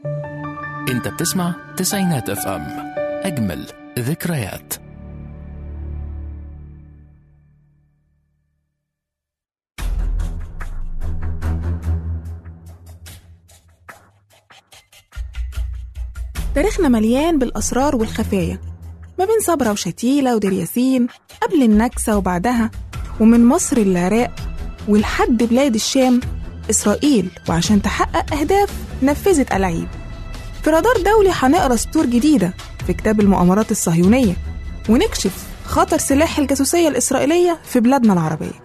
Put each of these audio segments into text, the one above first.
انت بتسمع تسعينات اف ام اجمل ذكريات تاريخنا مليان بالأسرار والخفايا ما بين صبرا وشتيلة ودير ياسين قبل النكسة وبعدها ومن مصر للعراق ولحد بلاد الشام إسرائيل وعشان تحقق أهداف نفذت ألاعيب في رادار دولي هنقرا سطور جديدة في كتاب المؤامرات الصهيونية ونكشف خطر سلاح الجاسوسية الإسرائيلية في بلادنا العربية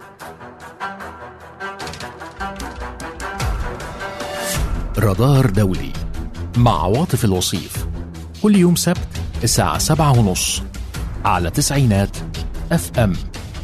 رادار دولي مع عواطف الوصيف كل يوم سبت الساعة سبعة ونص على تسعينات اف ام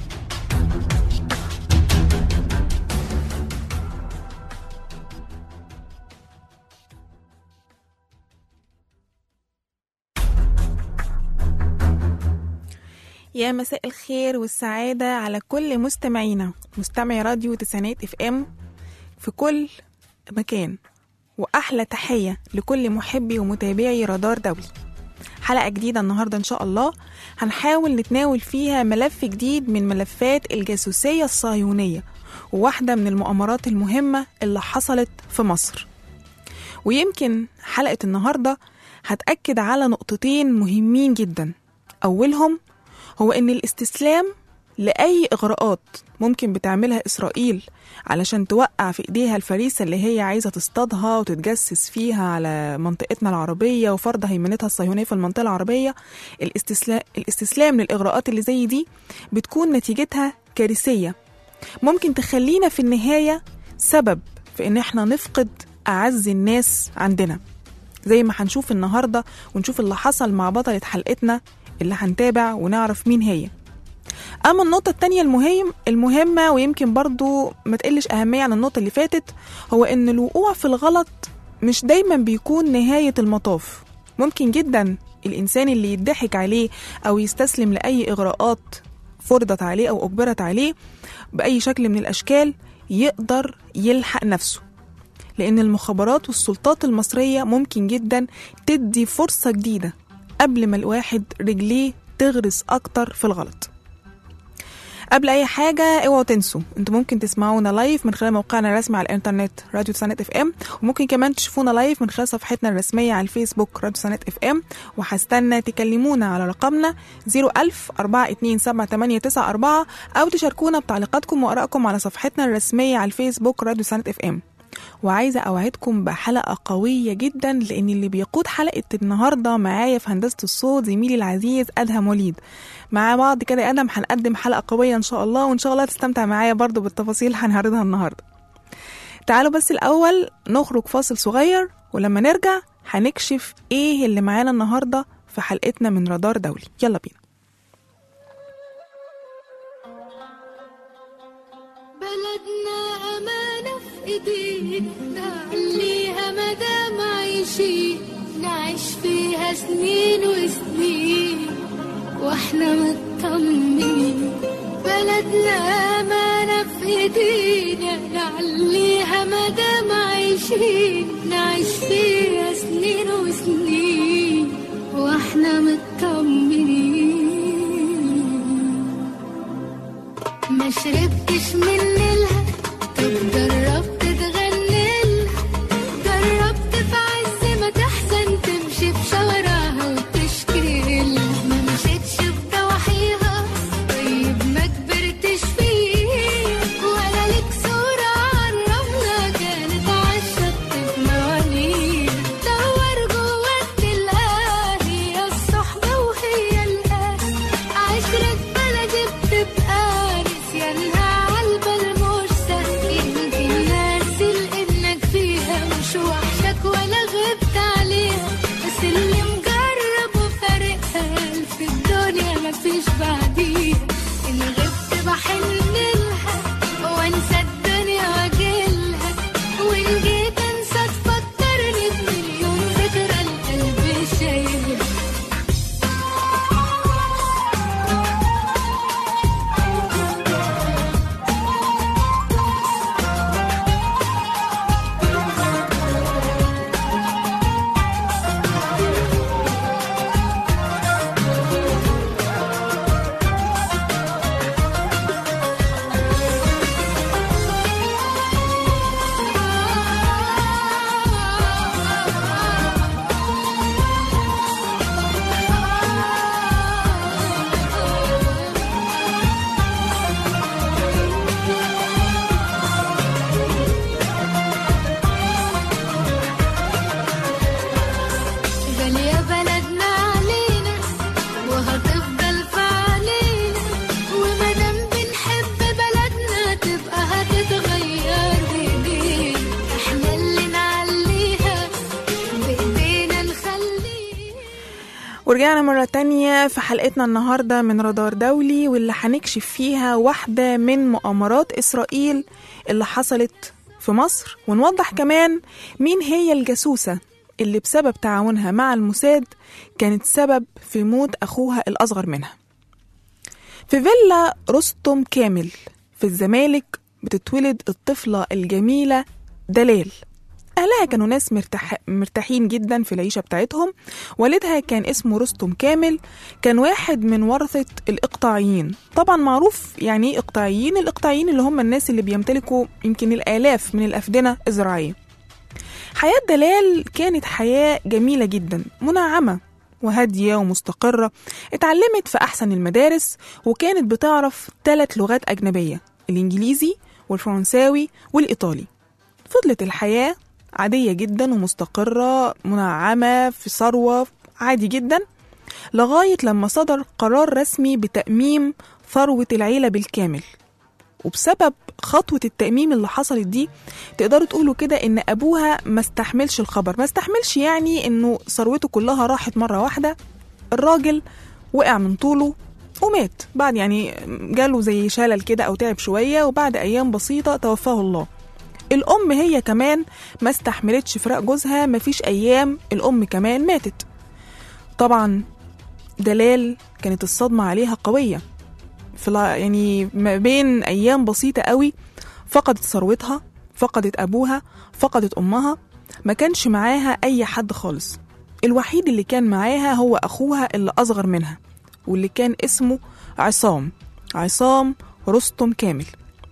يا مساء الخير والسعادة على كل مستمعينا مستمعي راديو تسعينات اف ام في كل مكان وأحلى تحية لكل محبي ومتابعي رادار دولي حلقة جديدة النهاردة إن شاء الله هنحاول نتناول فيها ملف جديد من ملفات الجاسوسية الصهيونية وواحدة من المؤامرات المهمة اللي حصلت في مصر ويمكن حلقة النهاردة هتأكد على نقطتين مهمين جدا أولهم هو إن الاستسلام لأي إغراءات ممكن بتعملها إسرائيل علشان توقع في إيديها الفريسة اللي هي عايزة تصطادها وتتجسس فيها على منطقتنا العربية وفرض هيمنتها الصهيونية في المنطقة العربية الاستسلام, الاستسلام للإغراءات اللي زي دي بتكون نتيجتها كارثية ممكن تخلينا في النهاية سبب في إن إحنا نفقد أعز الناس عندنا زي ما هنشوف النهاردة ونشوف اللي حصل مع بطلة حلقتنا اللي هنتابع ونعرف مين هي أما النقطة التانية المهم المهمة ويمكن برضو ما تقلش أهمية عن النقطة اللي فاتت هو إن الوقوع في الغلط مش دايما بيكون نهاية المطاف ممكن جدا الإنسان اللي يضحك عليه أو يستسلم لأي إغراءات فرضت عليه أو أجبرت عليه بأي شكل من الأشكال يقدر يلحق نفسه لأن المخابرات والسلطات المصرية ممكن جدا تدي فرصة جديدة قبل ما الواحد رجليه تغرس أكتر في الغلط قبل اي حاجه اوعوا تنسوا انتوا ممكن تسمعونا لايف من خلال موقعنا الرسمي على الانترنت راديو سنة اف ام وممكن كمان تشوفونا لايف من خلال صفحتنا الرسميه على الفيسبوك راديو سنة اف ام وهستنى تكلمونا على رقمنا 01000 427 او تشاركونا بتعليقاتكم وارائكم على صفحتنا الرسميه على الفيسبوك راديو سنة اف ام وعايزة أوعدكم بحلقة قوية جدا لأن اللي بيقود حلقة النهاردة معايا في هندسة الصوت زميلي العزيز أدهم وليد مع بعض كده يا أدم هنقدم حلقة قوية إن شاء الله وإن شاء الله تستمتع معايا برضو بالتفاصيل اللي هنعرضها النهاردة تعالوا بس الأول نخرج فاصل صغير ولما نرجع هنكشف إيه اللي معانا النهاردة في حلقتنا من رادار دولي يلا بينا بلدنا أمانة في إيدينا نعليها مدام عايشين نعيش فيها سنين وسنين واحنا مطمنين بلدنا أمانة في إيدينا نعليها مدام عايشين نعيش فيها سنين وسنين واحنا مطمنين ما شربتش من نيلها طب جربت تغني لها جربت في عز ما تحزن تمشي في شوارعها وتشكي لها ما مشيتش بضواحيها طيب ما كبرتش فيه ولا ليك صورة عن رملة كانت عالشط في مواليد دور جواك تلقاها هي الصحبة وهي الأهل عشرة بلدي بتبقى نسيانها عالبال ورجعنا مرة تانية في حلقتنا النهاردة من رادار دولي واللي هنكشف فيها واحدة من مؤامرات إسرائيل اللي حصلت في مصر ونوضح كمان مين هي الجاسوسة اللي بسبب تعاونها مع الموساد كانت سبب في موت أخوها الأصغر منها في فيلا رستم كامل في الزمالك بتتولد الطفلة الجميلة دلال أهلها كانوا ناس مرتاح مرتاحين جدا في العيشة بتاعتهم والدها كان اسمه رستم كامل كان واحد من ورثة الإقطاعيين طبعا معروف يعني إيه إقطاعيين الإقطاعيين اللي هم الناس اللي بيمتلكوا يمكن الآلاف من الأفدنة الزراعية حياة دلال كانت حياة جميلة جدا منعمة وهادية ومستقرة اتعلمت في أحسن المدارس وكانت بتعرف ثلاث لغات أجنبية الإنجليزي والفرنساوي والإيطالي فضلت الحياة عادية جدا ومستقرة منعمة في ثروة عادي جدا لغاية لما صدر قرار رسمي بتأميم ثروة العيلة بالكامل وبسبب خطوة التأميم اللي حصلت دي تقدروا تقولوا كده إن أبوها ما استحملش الخبر ما استحملش يعني إنه ثروته كلها راحت مرة واحدة الراجل وقع من طوله ومات بعد يعني جاله زي شلل كده أو تعب شوية وبعد أيام بسيطة توفاه الله الأم هي كمان ما استحملتش فراق جوزها مفيش أيام الأم كمان ماتت طبعا دلال كانت الصدمة عليها قوية في لا- يعني ما بين أيام بسيطة قوي فقدت ثروتها فقدت أبوها فقدت أمها ما كانش معاها أي حد خالص الوحيد اللي كان معاها هو أخوها اللي أصغر منها واللي كان اسمه عصام عصام رستم كامل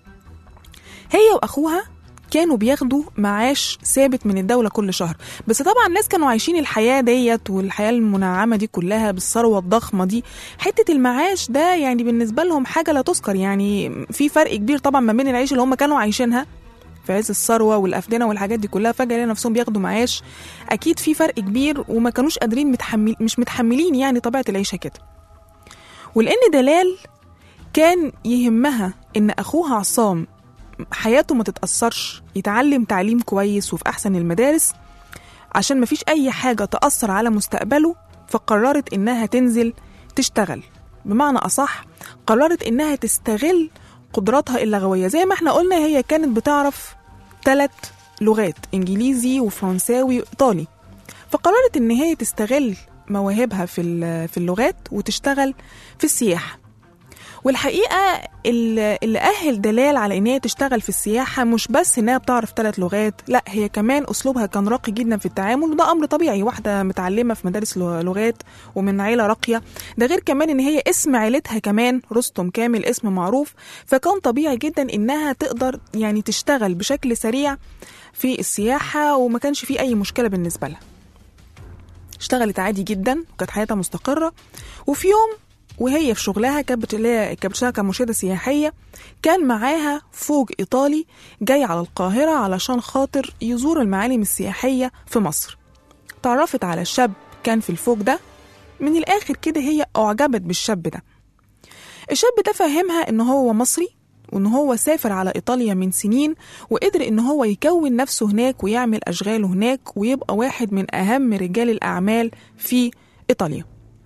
هي وأخوها كانوا بياخدوا معاش ثابت من الدولة كل شهر بس طبعا الناس كانوا عايشين الحياة ديت والحياة المنعمة دي كلها بالثروة الضخمة دي حتة المعاش ده يعني بالنسبة لهم حاجة لا تذكر يعني في فرق كبير طبعا ما بين العيش اللي هم كانوا عايشينها في عز الثروة والأفدنة والحاجات دي كلها فجأة لقوا نفسهم بياخدوا معاش أكيد في فرق كبير وما كانوش قادرين متحمل مش متحملين يعني طبيعة العيشة كده ولأن دلال كان يهمها إن أخوها عصام حياته ما تتأثرش يتعلم تعليم كويس وفي أحسن المدارس عشان ما فيش أي حاجة تأثر على مستقبله فقررت إنها تنزل تشتغل بمعنى أصح قررت إنها تستغل قدراتها اللغوية زي ما احنا قلنا هي كانت بتعرف ثلاث لغات إنجليزي وفرنساوي وإيطالي فقررت إن هي تستغل مواهبها في ال- في اللغات وتشتغل في السياحة والحقيقة اللي اللي أهل دلال على إن هي تشتغل في السياحة مش بس إنها بتعرف ثلاث لغات لا هي كمان أسلوبها كان راقي جدا في التعامل وده أمر طبيعي واحدة متعلمة في مدارس لغ- لغات ومن عيلة راقية ده غير كمان إن هي اسم عيلتها كمان رستم كامل اسم معروف فكان طبيعي جدا إنها تقدر يعني تشتغل بشكل سريع في السياحة وما كانش في أي مشكلة بالنسبة لها اشتغلت عادي جدا وكانت حياتها مستقرة وفي يوم وهي في شغلها كانت بتلاقي- كانت بتشتغل كمرشدة سياحية كان معاها فوج إيطالي جاي على القاهرة علشان خاطر يزور المعالم السياحية في مصر تعرفت على شاب كان في الفوج ده من الآخر كده هي أعجبت بالشاب ده الشاب ده فهمها إن هو مصري وإن هو سافر على إيطاليا من سنين وقدر إن هو يكون نفسه هناك ويعمل أشغاله هناك ويبقى واحد من أهم رجال الأعمال في إيطاليا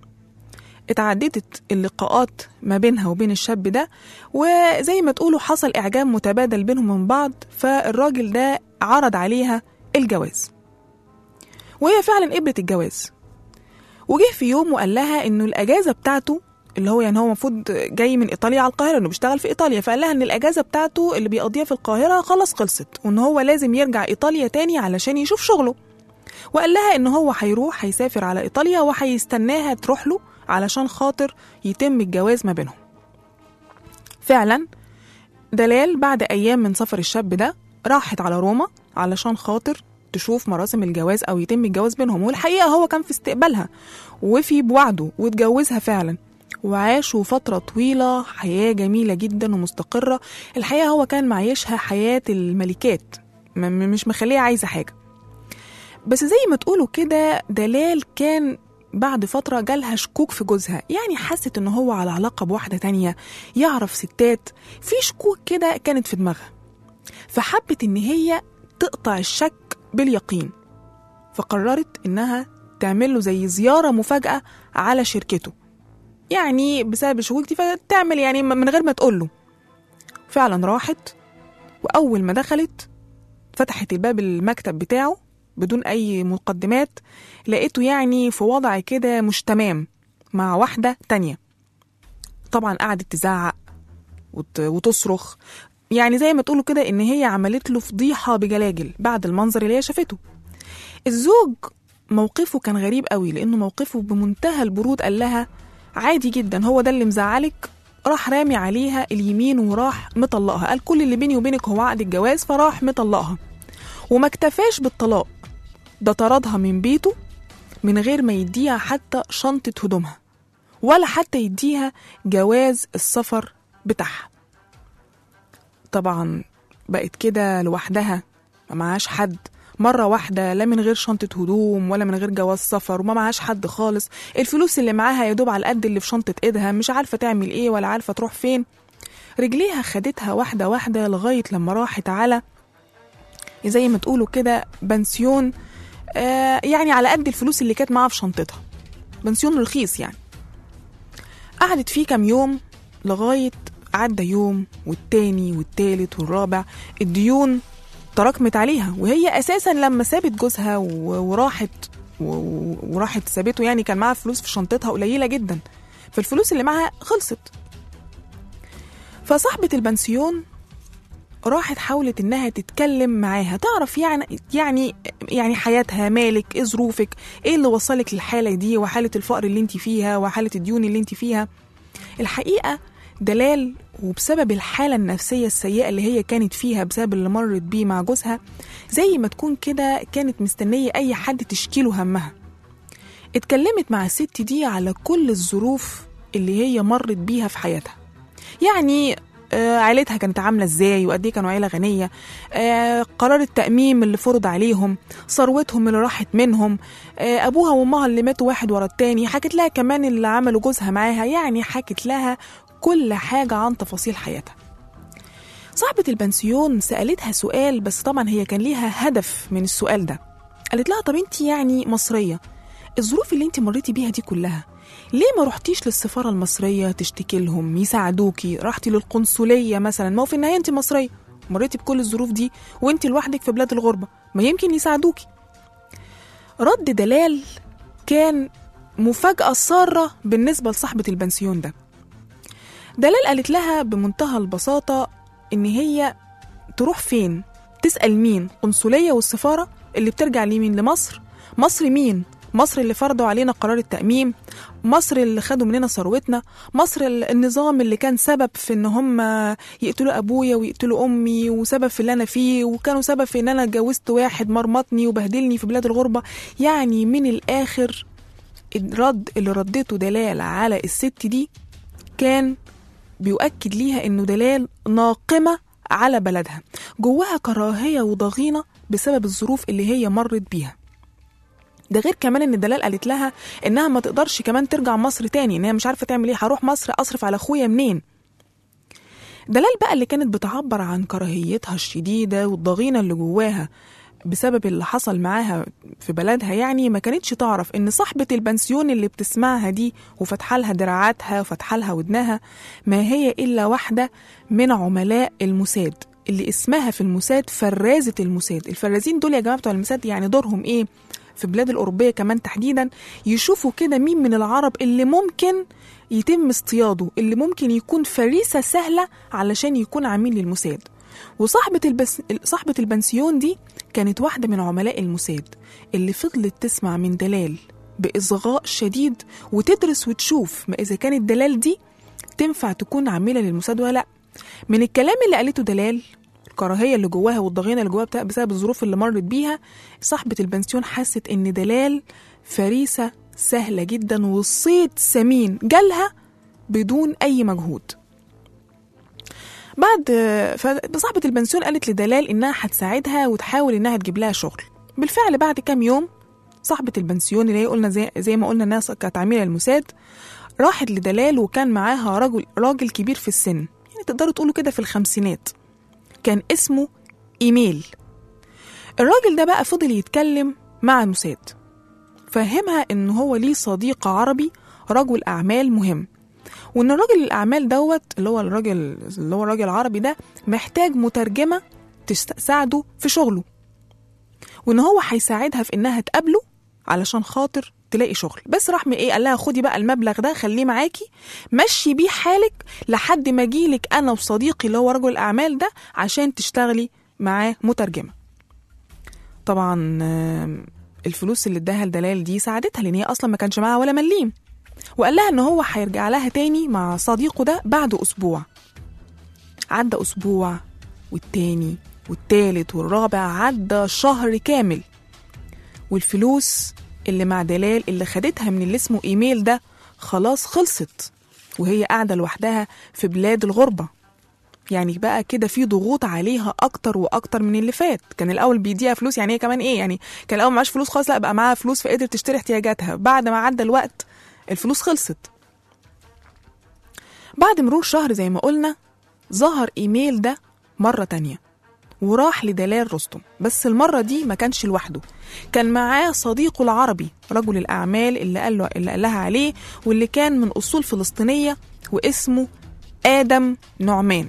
اتعددت اللقاءات ما بينها وبين الشاب ده وزي ما تقولوا حصل إعجاب متبادل بينهم من بعض فالراجل ده عرض عليها الجواز وهي فعلا قبلت الجواز وجه في يوم وقال لها انه الاجازه بتاعته اللي هو يعني هو المفروض جاي من ايطاليا على القاهره انه بيشتغل في ايطاليا فقال لها ان الاجازه بتاعته اللي بيقضيها في القاهره خلاص خلصت وان هو لازم يرجع ايطاليا تاني علشان يشوف شغله وقال لها ان هو هيروح هيسافر على ايطاليا وهيستناها تروح له علشان خاطر يتم الجواز ما بينهم فعلا دلال بعد ايام من سفر الشاب ده راحت على روما علشان خاطر تشوف مراسم الجواز او يتم الجواز بينهم والحقيقه هو كان في استقبالها وفي بوعده واتجوزها فعلا وعاشوا فترة طويلة حياة جميلة جدا ومستقرة الحقيقة هو كان معيشها حياة الملكات م- م- مش مخليه عايزة حاجة بس زي ما تقولوا كده دلال كان بعد فترة جالها شكوك في جوزها يعني حست ان هو على علاقة بواحدة تانية يعرف ستات في شكوك كده كانت في دماغها فحبت ان هي تقطع الشك باليقين فقررت انها تعمل له زي زيارة مفاجأة على شركته يعني بسبب الشكوك دي فتعمل يعني من غير ما تقول له فعلا راحت وأول ما دخلت فتحت الباب المكتب بتاعه بدون أي مقدمات لقيته يعني في وضع كده مش تمام مع واحدة تانية طبعا قعدت تزعق وت- وتصرخ يعني زي ما تقولوا كده إن هي عملت له فضيحة بجلاجل بعد المنظر اللي هي شافته الزوج موقفه كان غريب قوي لأنه موقفه بمنتهى البرود قال لها عادي جدا هو ده اللي مزعلك راح رامي عليها اليمين وراح مطلقها قال كل اللي بيني وبينك هو عقد الجواز فراح مطلقها وما اكتفاش بالطلاق ده طردها من بيته من غير ما يديها حتى شنطة هدومها ولا حتى يديها جواز السفر بتاعها طبعا بقت كده لوحدها ما معهاش حد مرة واحدة لا من غير شنطة هدوم ولا من غير جواز سفر وما معهاش حد خالص الفلوس اللي معاها يا دوب على قد اللي في شنطة ايدها مش عارفة تعمل ايه ولا عارفة تروح فين رجليها خدتها واحدة واحدة لغاية لما راحت على زي ما تقولوا كده بنسيون آه يعني على قد الفلوس اللي كانت معاها في شنطتها بنسيون رخيص يعني قعدت فيه كام يوم لغاية عدى يوم والتاني والتالت والرابع الديون تراكمت عليها وهي أساسا لما سابت جوزها و- وراحت و- وراحت سابته يعني كان معاها فلوس في شنطتها قليلة جدا فالفلوس اللي معاها خلصت فصاحبة البنسيون راحت حاولت انها تتكلم معاها تعرف يعني يعني يعني حياتها مالك ايه ظروفك ايه اللي وصلك للحاله دي وحاله الفقر اللي انت فيها وحاله الديون اللي انت فيها الحقيقه دلال وبسبب الحالة النفسية السيئة اللي هي كانت فيها بسبب اللي مرت بيه مع جوزها زي ما تكون كده كانت مستنية أي حد تشكيله همها اتكلمت مع الست دي على كل الظروف اللي هي مرت بيها في حياتها يعني آه، عيلتها كانت عاملة ازاي وقد ايه كانوا عيلة غنية آه، قرار التأميم اللي فرض عليهم ثروتهم اللي راحت منهم آه، أبوها وأمها اللي ماتوا واحد ورا التاني حكت لها كمان اللي عملوا جوزها معاها يعني حكت لها كل حاجة عن تفاصيل حياتها صاحبة البنسيون سألتها سؤال بس طبعا هي كان ليها هدف من السؤال ده قالت لها طب انت يعني مصرية الظروف اللي انت مريتي بيها دي كلها ليه ما رحتيش للسفارة المصرية تشتكي لهم يساعدوكي رحتي للقنصلية مثلا ما هو في النهاية انت مصرية مريتي بكل الظروف دي وانت لوحدك في بلاد الغربة ما يمكن يساعدوكي رد دلال كان مفاجأة سارة بالنسبة لصاحبة البنسيون ده دلال قالت لها بمنتهى البساطة إن هي تروح فين تسأل مين قنصلية والسفارة اللي بترجع لمين لمصر مصر مين مصر اللي فرضوا علينا قرار التأميم مصر اللي خدوا مننا ثروتنا مصر ال- النظام اللي كان سبب في ان هم يقتلوا ابويا ويقتلوا امي وسبب في اللي انا فيه وكانوا سبب في ان انا اتجوزت واحد مرمطني وبهدلني في بلاد الغربة يعني من الاخر الرد اللي ردته دلال على الست دي كان بيؤكد ليها انه دلال ناقمه على بلدها جواها كراهيه وضغينه بسبب الظروف اللي هي مرت بيها ده غير كمان ان دلال قالت لها انها ما تقدرش كمان ترجع مصر تاني ان هي مش عارفه تعمل ايه هروح مصر اصرف على اخويا منين دلال بقى اللي كانت بتعبر عن كراهيتها الشديده والضغينه اللي جواها بسبب اللي حصل معاها في بلدها يعني ما كانتش تعرف ان صاحبة البنسيون اللي بتسمعها دي وفتح لها دراعاتها وفتح لها ودنها ما هي الا واحدة من عملاء الموساد اللي اسمها في الموساد فرازة الموساد الفرازين دول يا جماعة بتوع الموساد يعني دورهم ايه في بلاد الأوروبية كمان تحديدا يشوفوا كده مين من العرب اللي ممكن يتم اصطياده اللي ممكن يكون فريسة سهلة علشان يكون عميل للموساد وصاحبة البس... صاحبة البنسيون دي كانت واحدة من عملاء الموساد اللي فضلت تسمع من دلال بإصغاء شديد وتدرس وتشوف ما إذا كانت دلال دي تنفع تكون عاملة للموساد ولا لأ من الكلام اللي قالته دلال الكراهية اللي جواها والضغينة اللي جواها بتا- بسبب الظروف اللي مرت بيها صاحبة البنسيون حست إن دلال فريسة سهلة جدا والصيد سمين جالها بدون أي مجهود بعد فصاحبة البنسيون قالت لدلال إنها هتساعدها وتحاول إنها تجيب لها شغل بالفعل بعد كام يوم صاحبة البنسيون اللي هي قلنا زي, زي ما قلنا إنها كانت عاملة الموساد راحت لدلال وكان معاها رجل راجل كبير في السن يعني تقدروا تقولوا كده في الخمسينات كان اسمه إيميل الراجل ده بقى فضل يتكلم مع الموساد وفهمها إن هو ليه صديق عربي رجل أعمال مهم وإن الراجل الأعمال دوت اللي هو الراجل اللي هو الراجل العربي ده محتاج مترجمة تساعده في شغله وإن هو هيساعدها في إنها تقابله علشان خاطر تلاقي شغل بس راح من ايه قال لها خدي بقى المبلغ ده خليه معاكي مشي بيه حالك لحد ما اجيلك انا وصديقي اللي هو رجل الاعمال ده عشان تشتغلي معاه مترجمه طبعا آم، الفلوس اللي اداها الدلال دي ساعدتها لان هي اصلا ما كانش معاها ولا مليم وقال لها ان هو هيرجع لها تاني مع صديقه ده بعد اسبوع عدى اسبوع والتاني والتالت والرابع عدى شهر كامل والفلوس اللي مع دلال اللي خدتها من اللي اسمه ايميل ده خلاص خلصت وهي قاعدة لوحدها في بلاد الغربة يعني بقى كده في ضغوط عليها اكتر واكتر من اللي فات كان الاول بيديها فلوس يعني هي كمان ايه يعني كان الاول معاش فلوس خالص لا بقى معاها فلوس فقدرت تشتري احتياجاتها بعد ما عدى الوقت الفلوس خلصت بعد مرور شهر زي ما قلنا ظهر ايميل ده مرة تانية وراح لدلال رستم بس المرة دي ما كانش لوحده كان معاه صديقه العربي رجل الأعمال اللي قال, له اللي قال لها عليه واللي كان من أصول فلسطينية واسمه آدم نعمان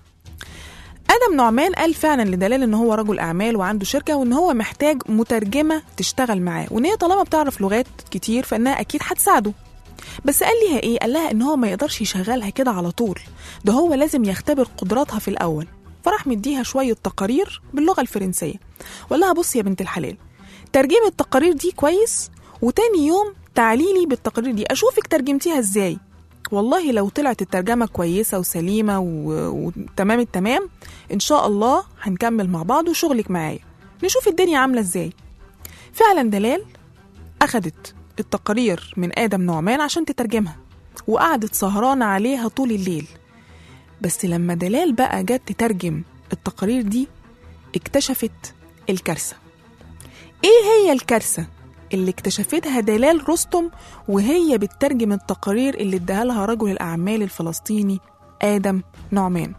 آدم نعمان قال فعلا لدلال إن هو رجل أعمال وعنده شركة وإن هو محتاج مترجمة تشتغل معاه وإن هي طالما بتعرف لغات كتير فإنها أكيد هتساعده بس قال ليها إيه؟ قال لها إن هو ما يقدرش يشغلها كده على طول ده هو لازم يختبر قدراتها في الأول فراح مديها شوية تقارير باللغة الفرنسية وقال لها بصي يا بنت الحلال ترجمي التقارير دي كويس وتاني يوم تعليلي بالتقارير دي أشوفك ترجمتيها إزاي والله لو طلعت الترجمة كويسة وسليمة و- وتمام التمام إن شاء الله هنكمل مع بعض وشغلك معايا نشوف الدنيا عاملة إزاي فعلا دلال أخدت التقارير من آدم نعمان عشان تترجمها وقعدت سهرانة عليها طول الليل بس لما دلال بقى جت تترجم التقارير دي اكتشفت الكارثة ايه هي الكارثة اللي اكتشفتها دلال رستم وهي بتترجم التقارير اللي اداها لها رجل الأعمال الفلسطيني آدم نعمان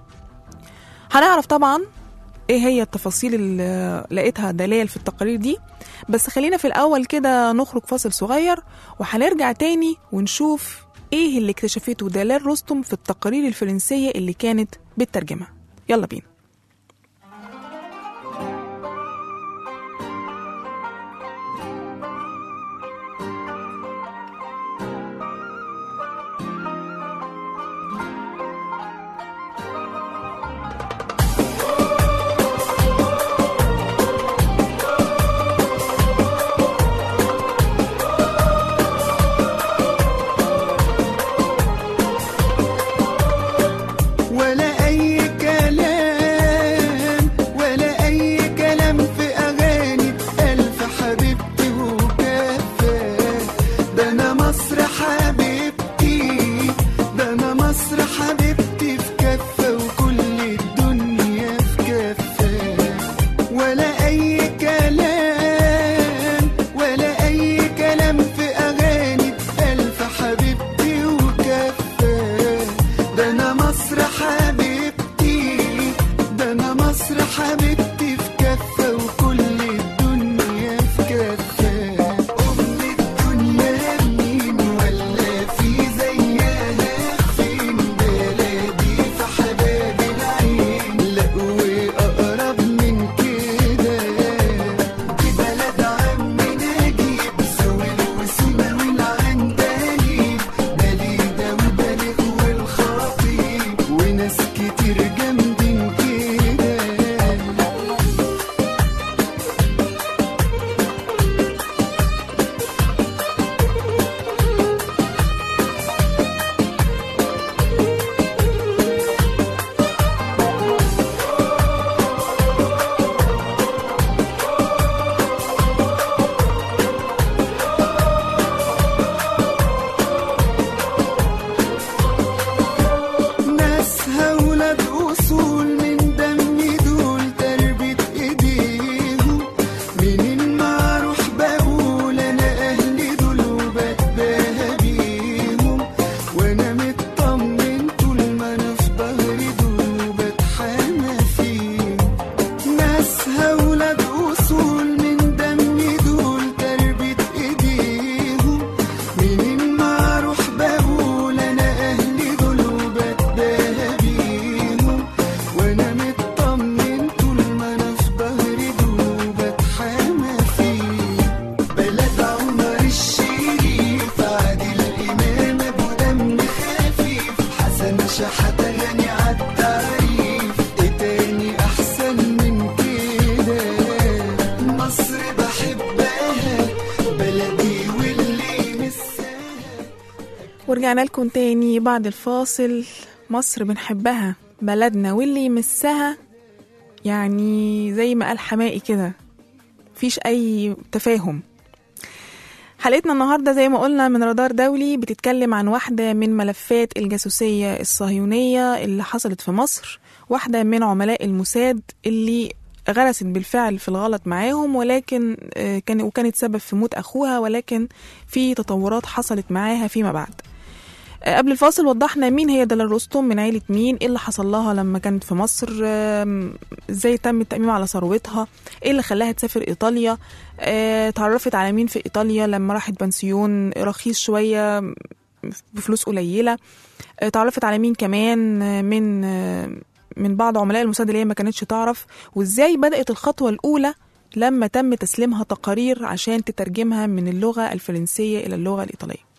هنعرف طبعا ايه هي التفاصيل اللي لقيتها دلال في التقارير دي بس خلينا في الأول كده نخرج فاصل صغير وهنرجع تاني ونشوف ايه اللي اكتشفته دلال رستم في التقارير الفرنسية اللي كانت بالترجمة يلا بينا ولا أي كلام ورجعنا لكم تاني بعد الفاصل مصر بنحبها بلدنا واللي يمسها يعني زي ما قال حمائي كده مفيش أي تفاهم حلقتنا النهاردة زي ما قلنا من رادار دولي بتتكلم عن واحدة من ملفات الجاسوسية الصهيونية اللي حصلت في مصر واحدة من عملاء الموساد اللي غرست بالفعل في الغلط معاهم ولكن آه، كان وكانت سبب في موت أخوها ولكن في تطورات حصلت معاها فيما بعد آه، قبل الفاصل وضحنا مين هي دلال رستم من عيلة مين ايه اللي حصل لها لما كانت في مصر آم، ازاي تم التأميم على ثروتها ايه اللي خلاها تسافر ايطاليا آه، اتعرفت على مين في ايطاليا لما راحت بنسيون رخيص شوية بفلوس قليلة آه، اتعرفت على مين كمان آه، من آه، من بعض عملاء الموساد اللي هي ما كانتش تعرف وازاي بدأت الخطوة الأولى لما تم تسليمها تقارير عشان تترجمها من اللغة الفرنسية إلى اللغة الإيطالية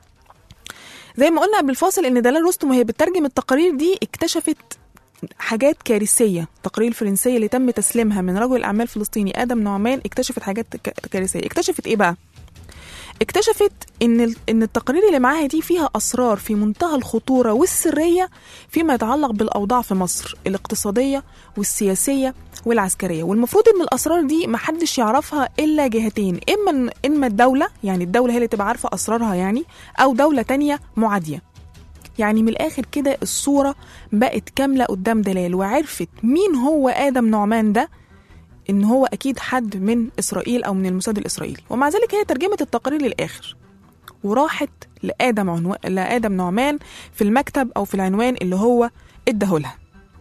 زي ما قلنا قبل الفاصل ان دلال رستم وهي بتترجم التقارير دي اكتشفت حاجات كارثيه التقارير الفرنسيه اللي تم تسليمها من رجل اعمال فلسطيني ادم نعمان اكتشفت حاجات ك- كارثيه اكتشفت ايه بقى اكتشفت ان ال- ان التقارير اللي معاها دي فيها اسرار في منتهى الخطوره والسريه فيما يتعلق بالاوضاع في مصر الاقتصاديه والسياسيه والعسكريه والمفروض ان الاسرار دي محدش يعرفها الا جهتين اما اما الدوله يعني الدوله هي اللي تبقى عارفه اسرارها يعني او دوله تانية معاديه يعني من الاخر كده الصوره بقت كامله قدام دلال وعرفت مين هو ادم نعمان ده ان هو اكيد حد من اسرائيل او من الموساد الاسرائيلي ومع ذلك هي ترجمت التقارير للاخر وراحت لادم عنو... لادم نعمان في المكتب او في العنوان اللي هو اداهولها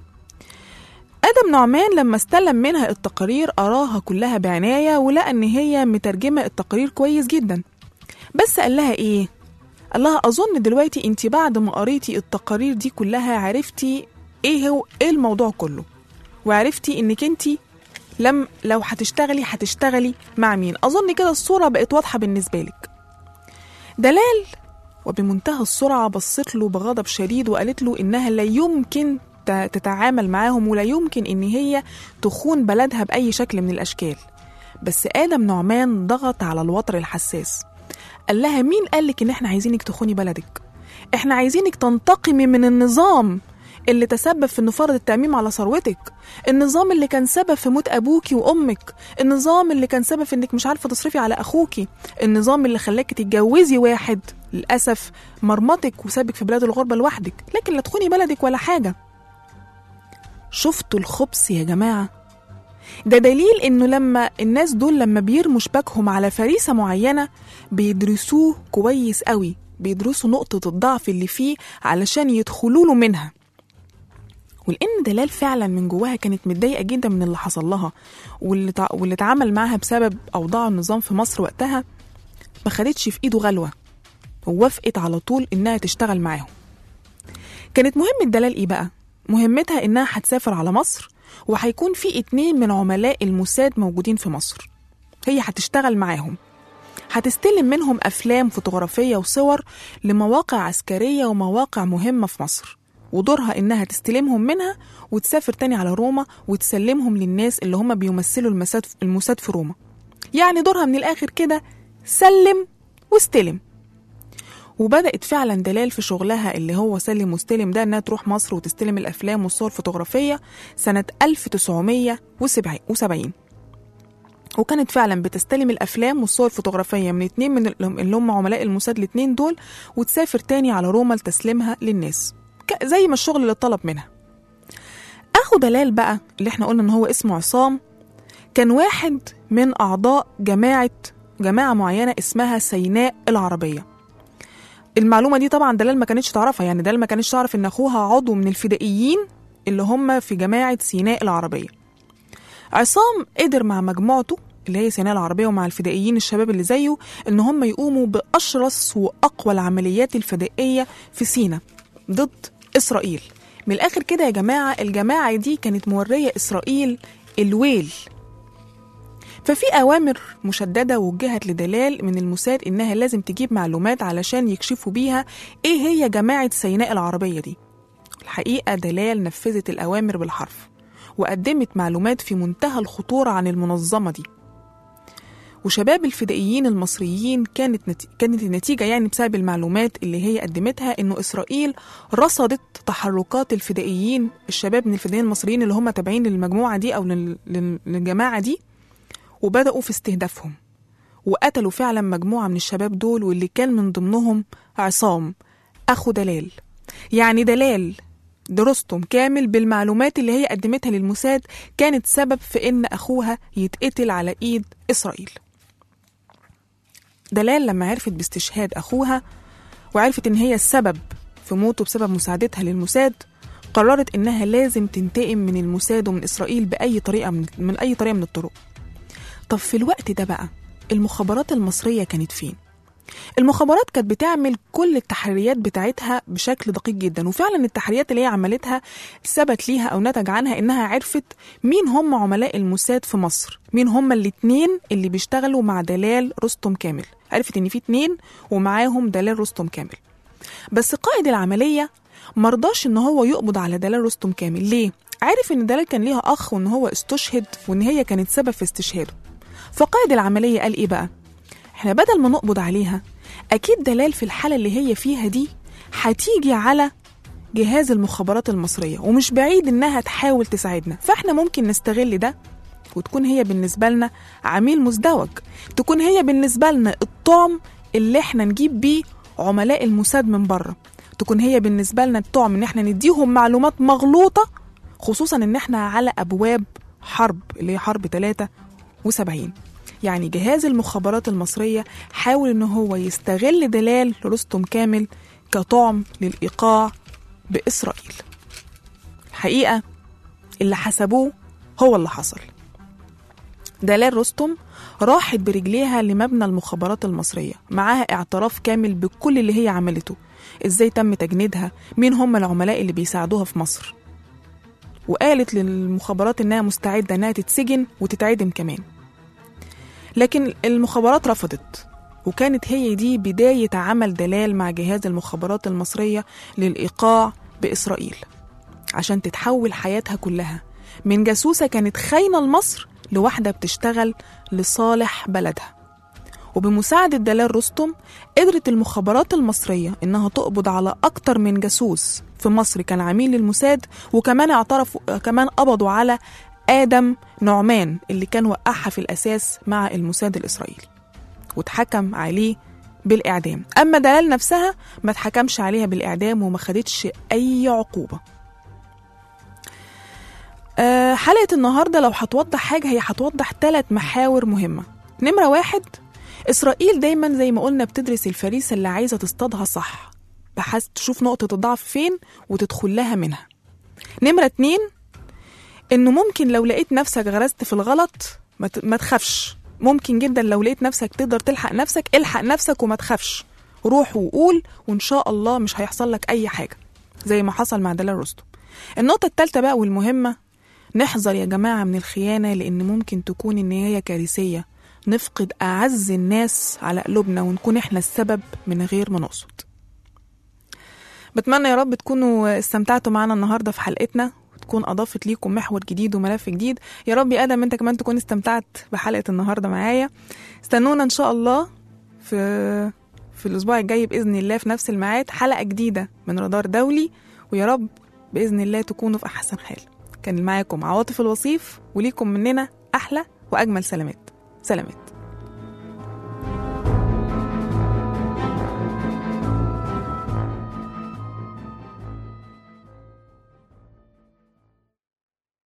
ادم نعمان لما استلم منها التقارير اراها كلها بعنايه ولقى ان هي مترجمه التقارير كويس جدا بس قال لها ايه قال لها اظن دلوقتي انت بعد ما قريتي التقارير دي كلها عرفتي ايه هو ايه الموضوع كله وعرفتي انك انت لم لو هتشتغلي هتشتغلي مع مين اظن كده الصوره بقت واضحه بالنسبه لك دلال وبمنتهى السرعه بصت له بغضب شديد وقالت له انها لا يمكن ت- تتعامل معاهم ولا يمكن ان هي تخون بلدها باي شكل من الاشكال بس ادم نعمان ضغط على الوتر الحساس قال لها مين قالك ان احنا عايزينك تخوني بلدك احنا عايزينك تنتقمي من النظام اللي تسبب في انه فرض التأميم على ثروتك النظام اللي كان سبب في موت ابوكي وامك النظام اللي كان سبب في انك مش عارفه تصرفي على اخوكي النظام اللي خلاكي تتجوزي واحد للاسف مرمطك وسابك في بلاد الغربه لوحدك لكن لا تخوني بلدك ولا حاجه شفتوا الخبث يا جماعه ده دليل انه لما الناس دول لما بيرموا شباكهم على فريسه معينه بيدرسوه كويس قوي بيدرسوا نقطه الضعف اللي فيه علشان يدخلوا له منها ولان دلال فعلا من جواها كانت متضايقه جدا من اللي حصل لها واللي تع... واللي اتعامل معاها بسبب اوضاع النظام في مصر وقتها ما خدتش في ايده غلوه ووافقت على طول انها تشتغل معاهم كانت مهمه دلال ايه بقى مهمتها انها هتسافر على مصر وهيكون في اتنين من عملاء الموساد موجودين في مصر هي هتشتغل معاهم هتستلم منهم افلام فوتوغرافيه وصور لمواقع عسكريه ومواقع مهمه في مصر ودورها انها تستلمهم منها وتسافر تاني على روما وتسلمهم للناس اللي هم بيمثلوا المساد الموساد في روما يعني دورها من الاخر كده سلم واستلم وبدأت فعلا دلال في شغلها اللي هو سلم واستلم ده انها تروح مصر وتستلم الافلام والصور الفوتوغرافيه سنه 1970 وكانت فعلا بتستلم الافلام والصور الفوتوغرافيه من اتنين من اللي هم عملاء الموساد الاتنين دول وتسافر تاني على روما لتسليمها للناس ك- زي ما الشغل اللي اتطلب منها اخو دلال بقى اللي احنا قلنا ان هو اسمه عصام كان واحد من اعضاء جماعه جماعه معينه اسمها سيناء العربيه المعلومه دي طبعا دلال ما كانتش تعرفها يعني دلال ما كانتش تعرف ان اخوها عضو من الفدائيين اللي هم في جماعه سيناء العربيه عصام قدر مع مجموعته اللي هي سيناء العربية ومع الفدائيين الشباب اللي زيه إن هم يقوموا بأشرس وأقوى العمليات الفدائية في سيناء ضد إسرائيل من الآخر كده يا جماعة الجماعة دي كانت مورية إسرائيل الويل ففي أوامر مشددة وجهت لدلال من الموساد إنها لازم تجيب معلومات علشان يكشفوا بيها إيه هي جماعة سيناء العربية دي الحقيقة دلال نفذت الأوامر بالحرف وقدمت معلومات في منتهى الخطورة عن المنظمة دي وشباب الفدائيين المصريين كانت نت... كانت النتيجة يعني بسبب المعلومات اللي هي قدمتها إنه إسرائيل رصدت تحركات الفدائيين الشباب من الفدائيين المصريين اللي هم تابعين للمجموعة دي أو لل... لل- للجماعة دي وبدأوا في استهدافهم وقتلوا فعلا مجموعة من الشباب دول واللي كان من ضمنهم عصام أخو دلال يعني دلال درستم كامل بالمعلومات اللي هي قدمتها للموساد كانت سبب في إن أخوها يتقتل على إيد إسرائيل دلال لما عرفت باستشهاد أخوها وعرفت إن هي السبب في موته بسبب مساعدتها للموساد قررت إنها لازم تنتقم من الموساد ومن إسرائيل بأي طريقة من, من أي طريقة من الطرق طب في الوقت ده بقى المخابرات المصرية كانت فين؟ المخابرات كانت بتعمل كل التحريات بتاعتها بشكل دقيق جدا وفعلا التحريات اللي هي عملتها ثبت ليها او نتج عنها انها عرفت مين هم عملاء الموساد في مصر مين هم الاتنين اللي بيشتغلوا مع دلال رستم كامل عرفت ان في اتنين ومعاهم دلال رستم كامل بس قائد العملية مرضاش ان هو يقبض على دلال رستم كامل ليه عارف ان دلال كان ليها اخ وان هو استشهد وان هي كانت سبب في استشهاده فقائد العملية قال ايه بقى احنا بدل ما نقبض عليها اكيد دلال في الحالة اللي هي فيها دي هتيجي على جهاز المخابرات المصرية ومش بعيد انها تحاول تساعدنا فاحنا ممكن نستغل ده وتكون هي بالنسبة لنا عميل مزدوج تكون هي بالنسبة لنا الطعم اللي احنا نجيب بيه عملاء الموساد من بره تكون هي بالنسبة لنا الطعم ان احنا نديهم معلومات مغلوطة خصوصا ان احنا على ابواب حرب اللي هي حرب 73 يعني جهاز المخابرات المصرية حاول ان هو يستغل دلال رستم كامل كطعم للإيقاع بإسرائيل الحقيقة اللي حسبوه هو اللي حصل دلال رستم راحت برجليها لمبنى المخابرات المصرية معاها اعتراف كامل بكل اللي هي عملته ازاي تم تجنيدها مين هم العملاء اللي بيساعدوها في مصر وقالت للمخابرات انها مستعدة انها تتسجن وتتعدم كمان لكن المخابرات رفضت وكانت هي دي بداية عمل دلال مع جهاز المخابرات المصرية للإيقاع بإسرائيل عشان تتحول حياتها كلها من جاسوسة كانت خاينة لمصر لواحدة بتشتغل لصالح بلدها وبمساعدة دلال رستم قدرت المخابرات المصرية إنها تقبض على أكتر من جاسوس في مصر كان عميل للموساد وكمان اعترفوا كمان قبضوا على آدم نعمان اللي كان وقعها في الأساس مع الموساد الإسرائيلي واتحكم عليه بالإعدام أما دلال نفسها ما اتحكمش عليها بالإعدام وما خدتش أي عقوبة أه حلقة النهاردة لو هتوضح حاجة هي هتوضح ثلاث محاور مهمة نمرة واحد إسرائيل دايما زي ما قلنا بتدرس الفريسة اللي عايزة تصطادها صح بحيث تشوف نقطة الضعف فين وتدخل لها منها نمرة اتنين إنه ممكن لو لقيت نفسك غرست في الغلط ما ت- ما تخافش ممكن جدا لو لقيت نفسك تقدر تلحق نفسك الحق نفسك وما تخافش روح وقول وإن شاء الله مش هيحصل لك أي حاجة زي ما حصل مع دلال رستم النقطة التالتة بقى والمهمة نحذر يا جماعة من الخيانة لأن ممكن تكون النهاية كارثية نفقد أعز الناس على قلوبنا ونكون إحنا السبب من غير ما نقصد بتمنى يا رب تكونوا استمتعتوا معنا النهاردة في حلقتنا وتكون أضافت ليكم محور جديد وملف جديد يا رب يا آدم أنت كمان تكون استمتعت بحلقة النهاردة معايا استنونا إن شاء الله في في الأسبوع الجاي بإذن الله في نفس الميعاد حلقة جديدة من رادار دولي ويا رب بإذن الله تكونوا في أحسن حال كان معاكم عواطف الوصيف وليكم مننا أحلى وأجمل سلامات سلامات